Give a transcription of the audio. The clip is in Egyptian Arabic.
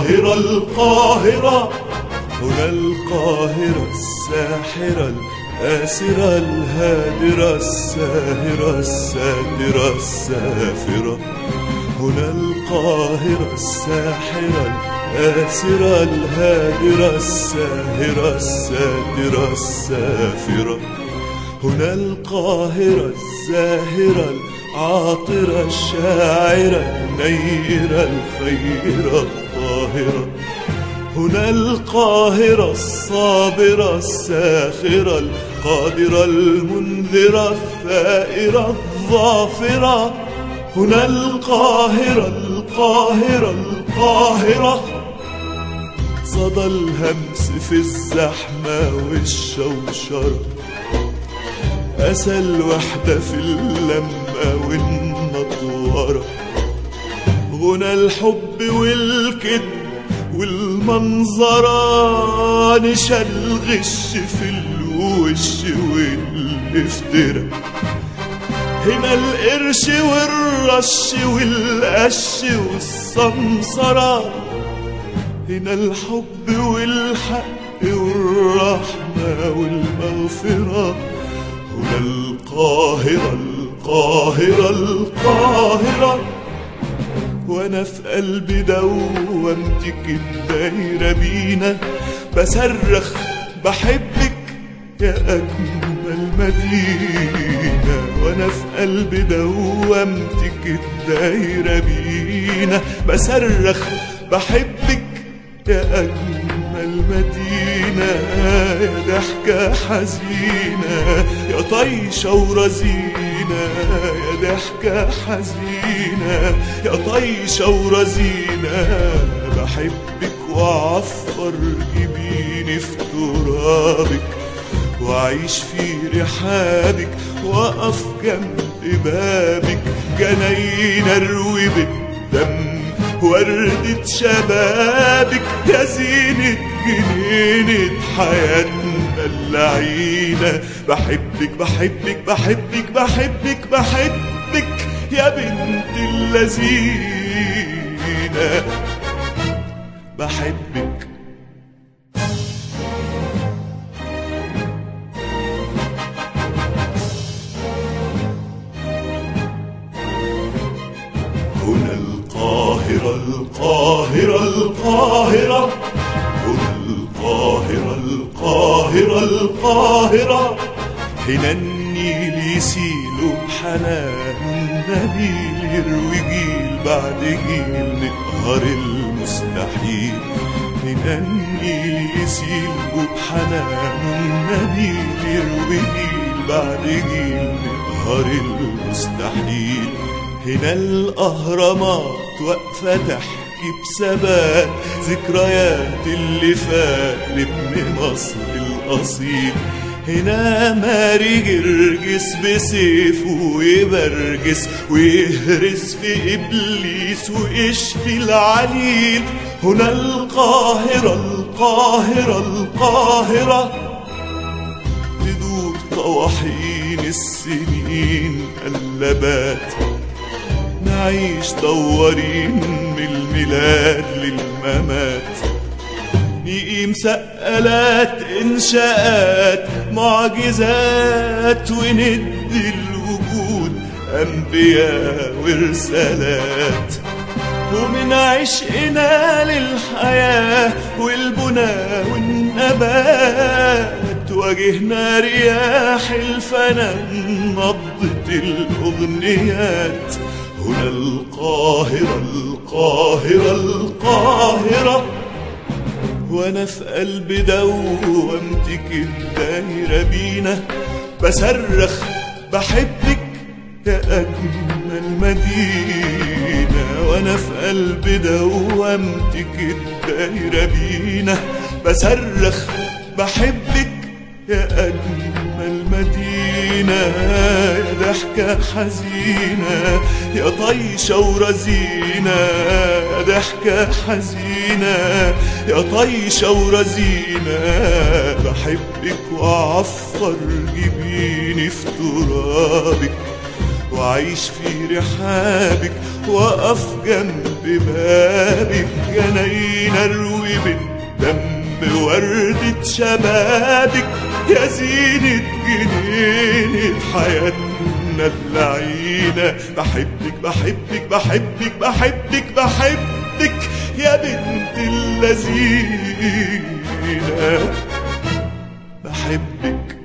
القاهرة القاهرة هنا القاهرة الساحرة الآسرة الهادرة الساهرة الساترة السافرة هنا القاهرة الساحرة الآسرة الهادرة الساهرة الساترة السافرة هنا القاهرة الزاهرة العاطرة الشاعرة النيرة الخيرة الطاهرة هنا القاهرة الصابرة الساخرة القادرة المنذرة الثائرة الظافرة هنا القاهرة القاهرة القاهرة صدى الهمس في الزحمة والشوشرة أسى الوحدة في اللمة والنطورة غنى الحب والكذب والمنظرة نشا الغش في الوش والافتراء هنا القرش والرش والقش والسمسرة هنا الحب والحق والرحمة والمغفرة هنا القاهرة القاهرة القاهرة وانا في قلبي دوامتك الدايرة بينا بصرخ بحبك يا أجمل مدينة وانا في قلبي دوامتك الدايرة بينا بصرخ بحبك يا أجمل مدينة يا ضحكة حزينة يا طيشة ورزينة يا ضحكة حزينة يا طيشة ورزينة بحبك وأعفر جبيني في ترابك وأعيش في رحابك وأقف جنب بابك جناين أروي بالدم وردة شبابك يا زينة جنينة حياتنا اللعينة بحبك بحبك بحبك بحبك بحبك يا بنت اللذينة بحبك هنا القاهرة القاهرة القاهرة هنا القاهرة القاهرة القاهرة هنا النيل يسيل بحنان النبيل يروي جيل بعد جيل نقهر المستحيل هنا النيل يسيل بحنان النبيل يروي جيل بعد جيل نقهر المستحيل هنا الأهرامات واقفة تحكي بثبات ذكريات اللي فات لابن مصر الأصيل هنا ماري جرجس بسيفه ويبرجس ويهرس في إبليس ويشفي العليل هنا القاهرة القاهرة القاهرة تدور طواحين السنين قلبات نعيش دورين من الميلاد للممات نقيم سقلات إنشاءات معجزات وندي الوجود أنبياء ورسالات ومن عشقنا للحياة والبنى والنبات واجهنا رياح الفنان نبضة الأغنيات هنا القاهرة القاهرة القاهرة وانا في قلب دوامتك الدايرة بينا بصرخ بحبك يا أجمل مدينة وانا في قلب دوامتك الدايرة بينا بصرخ بحبك يا أجمل مدينة يا ضحكة حزينة يا طيشة ورزينة يا ضحكة حزينة يا طيشة ورزينة بحبك وأعفر جبيني في ترابك وأعيش في رحابك وأقف جنب بابك يا نايلة اروي بالدم وردة شبابك يا زينة جنينة حياتنا اللعينة بحبك بحبك بحبك بحبك بحبك يا بنت اللذينة بحبك